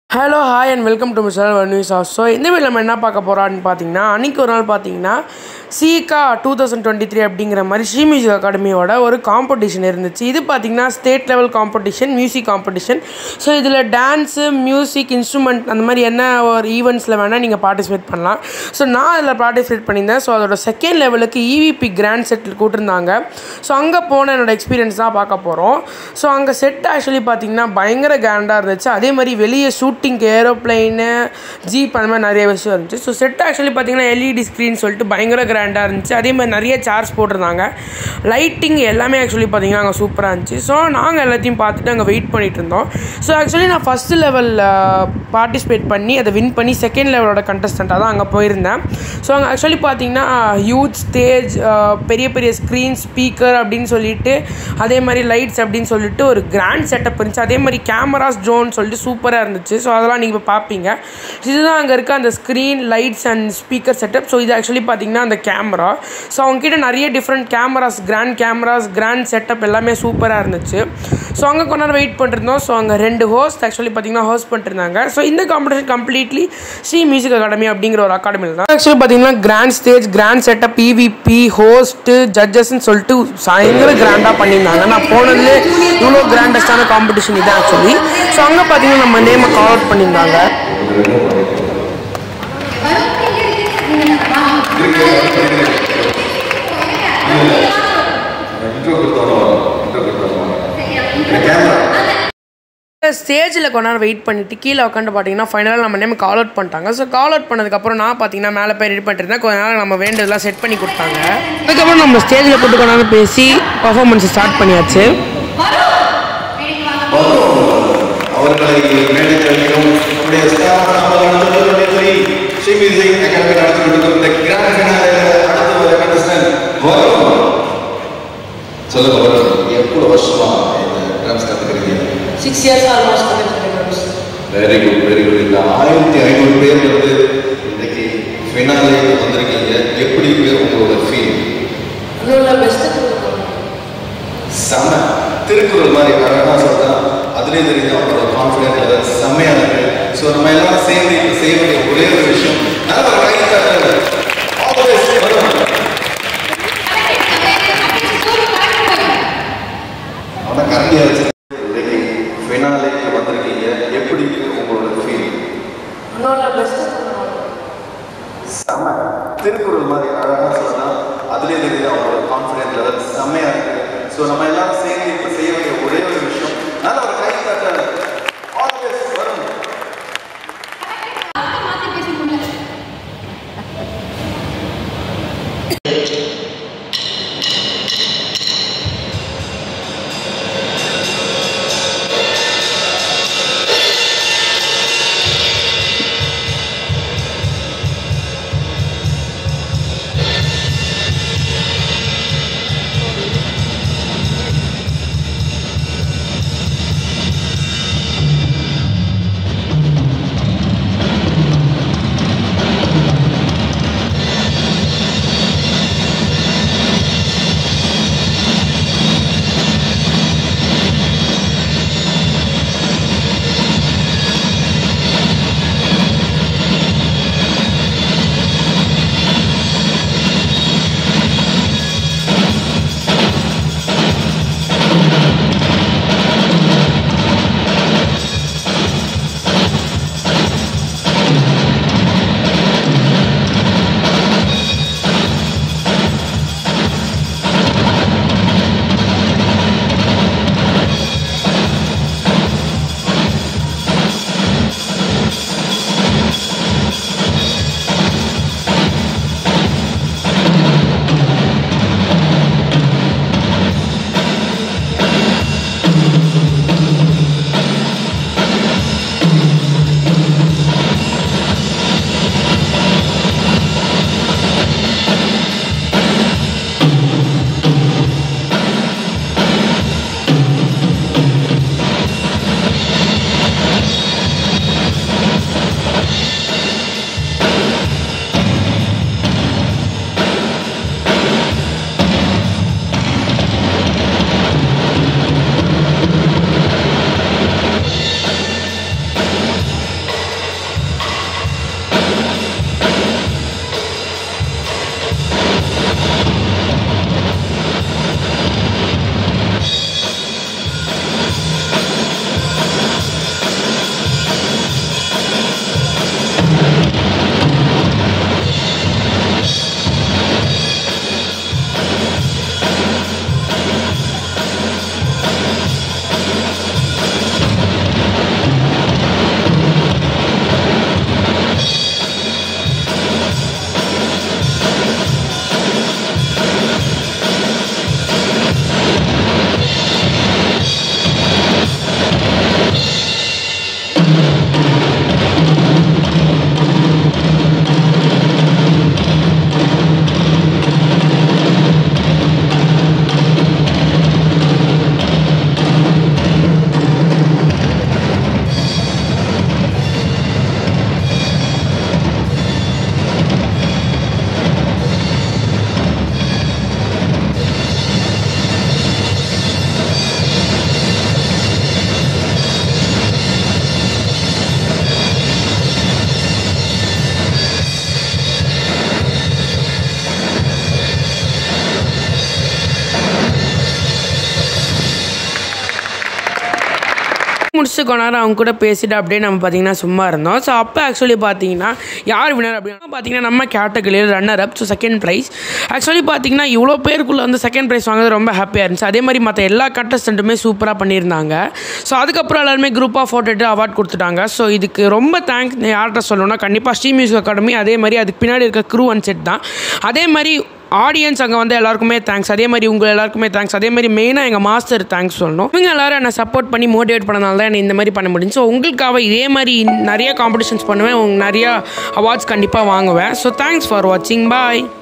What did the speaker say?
Hello hi and welcome to mister news house so இந்த video நம்ம என்ன பார்க்க போகிறோம்னு பார்த்தீங்கன்னா அன்றைக்கி ஒரு நாள் பார்த்தீங்கன்னா சீகா டூ தௌசண்ட் டுவெண்ட்டி த்ரீ அப்படிங்கிற மாதிரி ஸ்ரீ மியூசிக் அகாடமியோட ஒரு காம்படிஷன் இருந்துச்சு இது பார்த்தீங்கன்னா state level competition music competition so இதில் டான்ஸு மியூசிக் இன்ஸ்ட்ருமெண்ட் அந்த மாதிரி என்ன ஒரு ஈவெண்ட்ஸில் வேணால் நீங்கள் பார்ட்டிசிபேட் பண்ணலாம் ஸோ நான் அதில் பார்ட்டிசிபேட் பண்ணியிருந்தேன் ஸோ அதோட செகண்ட் லெவலுக்கு இவிபி கிராண்ட் செட்டில் கூட்டிருந்தாங்க ஸோ அங்கே போன என்னோட எக்ஸ்பீரியன்ஸ் தான் பார்க்க போகிறோம் ஸோ அங்கே செட் ஆக்சுவலி பார்த்தீங்கன்னா பயங்கர கிராண்டாக இருந்துச்சு அதே மாதிரி வெளியே ஷூட்டிங் ஏரோப்ளைனு ஜீப் அந்த மாதிரி நிறைய விஷயம் இருந்துச்சு ஸோ செட் ஆக்சுவலி பார்த்தீங்கன்னா எல்இடி ஸ்க்ரீன் சொல்லிட்டு பயங்கர கிராண்டாக இருந்துச்சு அதே மாதிரி நிறைய சார்ஜ் போட்டிருந்தாங்க லைட்டிங் எல்லாமே ஆக்சுவலி பார்த்தீங்கன்னா அங்கே சூப்பராக இருந்துச்சு ஸோ நாங்கள் எல்லாத்தையும் பார்த்துட்டு அங்கே வெயிட் பண்ணிட்டு இருந்தோம் ஸோ ஆக்சுவலி நான் ஃபஸ்ட்டு லெவலில் பார்ட்டிசிபேட் பண்ணி அதை வின் பண்ணி செகண்ட் லெவலோட கண்டஸ்டண்ட்டாக தான் அங்கே போயிருந்தேன் ஸோ அங்கே ஆக்சுவலி பார்த்தீங்கன்னா ஹியூஜ் ஸ்டேஜ் பெரிய பெரிய ஸ்க்ரீன் ஸ்பீக்கர் அப்படின்னு சொல்லிட்டு அதே மாதிரி லைட்ஸ் அப்படின்னு சொல்லிட்டு ஒரு கிராண்ட் செட்டப் இருந்துச்சு அதே மாதிரி கேமராஸ் ட்ரோன் சொல்லிட்டு சூப்பராக இருந்துச்சு ஸோ அதெல்லாம் நீங்கள் இப்போ பார்ப்பீங்க இதுதான் அங்கே இருக்க அந்த screen lights and speaker setup so இது ஆக்சுவலி பார்த்தீங்கன்னா அந்த கேமரா ஸோ அவங்ககிட்ட நிறைய different cameras grand cameras grand setup எல்லாமே சூப்பராக இருந்துச்சு ஸோ அங்கே கொஞ்ச நேரம் வெயிட் பண்ணிருந்தோம் ஸோ அங்கே ரெண்டு ஹோஸ்ட் ஆக்சுவலி பார்த்தீங்கன்னா ஹோஸ்ட் பண்ணிருந்தாங்க ஸோ இந்த competition completely Sri music academy அப்படிங்கிற ஒரு அகாடமியில் தான் ஆக்சுவலி பார்த்தீங்கன்னா grand stage grand setup EVP host ஜட்ஜஸ்ன்னு சொல்லிட்டு பயங்கர கிராண்டாக பண்ணியிருந்தாங்க நான் போனதுலே இவ்வளோ கிராண்டஸ்டான காம்படிஷன் இது ஆக்சுவலி ஸோ அங்கே பார்த்தீங்கன்னா நம்ம நேமை கால் அவுட் பண்ணியிருந்தாங்க இன்ட்ரோ கொடுத்தோம் இன்ட்ரோ கொடுத்தோம் கேமரா ஸ்டேஜில் கொஞ்ச நேரம் வெயிட் பண்ணிட்டு கீழே உட்காந்து பார்த்தீங்கன்னா ஃபைனலாக நம்ம நேம் கால் அவுட் பண்ணிட்டாங்க ஸோ கால் அவுட் பண்ணதுக்கப்புறம் நான் பார்த்தீங்கன்னா மேலே போய் ரெடி பண்ணிட்டு கொஞ்ச நேரம் நம்ம வேண்டதெல்லாம் செட் பண்ணி கொடுத்தாங்க அதுக்கப்புறம் நம்ம ஸ்டேஜில் போட்டு கொஞ்ச நேரம் பேசி பர்ஃபார்மன்ஸ் ஸ்டார்ட் பண்ணியாச்சு அவர்களை மேடைகளுக்கும் நம்முடைய staff number Sri music academy நடத்தி கொடுக்கும் இந்த கிராண்ட் ஃபினாலே அடுத்து ஒரு கண்டஸ்டன்ட் வரும் சொல்லுங்க வரும் எவ்வளவு வருஷமா இந்த ட்ரான்ஸ் கத்துக்கிறீங்க சிக்ஸ் இயர்ஸ் ஆல்மோஸ்ட் பண்ணிட்டு வெரி குட் வெரி குட் இந்த ஆயிரத்தி ஐநூறு பேர் வந்து இன்னைக்கு ஃபினாலே வந்திருக்கீங்க எப்படி இருக்கு உங்களோட ஃபீல் செம திருக்குறள் மாதிரி அழகா சொல்றா அதுலேயே தெரியுது அவரோட கான்ஃபிடென்ட் லெவல் செம்மையா இருக்கு ஸோ நம்ம எல்லாரும் சேர்ந்து இப்போ செய்ய வேண்டிய ஒரே ஒரு விஷயம் நல்ல ஒரு கை தட்டுறது Always வரும். அவனை கரண்டியா வச்சு இன்னைக்கு ஃபினாலேக்கு வந்திருக்கீங்க எப்படி இருக்கு உங்களோட ஃபீல் செம திருக்குறள் மாதிரி அழகா சொல்றா அதுலேயே தெரியுது அவரோட கான்ஃபிடென்ட் லெவல் செம்மையா இருக்கு ஸோ நம்ம எல்லாரும் சேர்ந்து இப்போ செய்ய வேண்டிய ஒரே ஒரு விஷயம் நல்ல ஒரு கை தட்டுறது Always வரும் ஜஸ்ட் கொஞ்ச நேரம் அவங்க கூட பேசிட்டு அப்படியே நம்ம பார்த்தீங்கன்னா சும்மா இருந்தோம் ஸோ அப்போ ஆக்சுவலி பார்த்தீங்கன்னா யார் வினர் அப்படின்னா பார்த்தீங்கன்னா நம்ம கேட்டகரியில் runner up so second prize actually பார்த்தீங்கன்னா இவ்வளோ பேருக்குள்ளே வந்து செகண்ட் ப்ரைஸ் வாங்குறது ரொம்ப ஹாப்பியாக இருந்துச்சு அதே மாதிரி மற்ற எல்லா கண்டஸ்டண்ட்டுமே சூப்பராக பண்ணியிருந்தாங்க ஸோ அதுக்கப்புறம் எல்லாருமே குரூப்பாக ஃபோட்டோ எடுத்து அவார்ட் கொடுத்துட்டாங்க ஸோ இதுக்கு ரொம்ப தேங்க்ஸ் யார்கிட்ட சொல்லணும்னா கண்டிப்பாக ஸ்ரீ மியூசிக் அகாடமி அதே மாதிரி அதுக்கு பின்னாடி இருக்க க்ரூ அண்ட் செட் தான் அதே மாதிரி ஆடியன்ஸ் அங்கே வந்து எல்லாருக்குமே தேங்க்ஸ் அதே மாதிரி உங்கள் எல்லாருக்குமே தேங்க்ஸ் அதே மாதிரி மெயினாக எங்கள் மாஸ்டர் தேங்க்ஸ் சொல்லணும் இவங்க எல்லாரும் என்னை சப்போர்ட் பண்ணி மோட்டிவேட் பண்ணனால தான் என்னை இந்த மாதிரி பண்ண முடியும் ஸோ உங்களுக்காக இதே மாதிரி நிறைய காம்படிஷன்ஸ் பண்ணுவேன் உங்க நிறையா அவார்ட்ஸ் கண்டிப்பாக வாங்குவேன் ஸோ தேங்க்ஸ் ஃபார் வாட்சிங் பாய்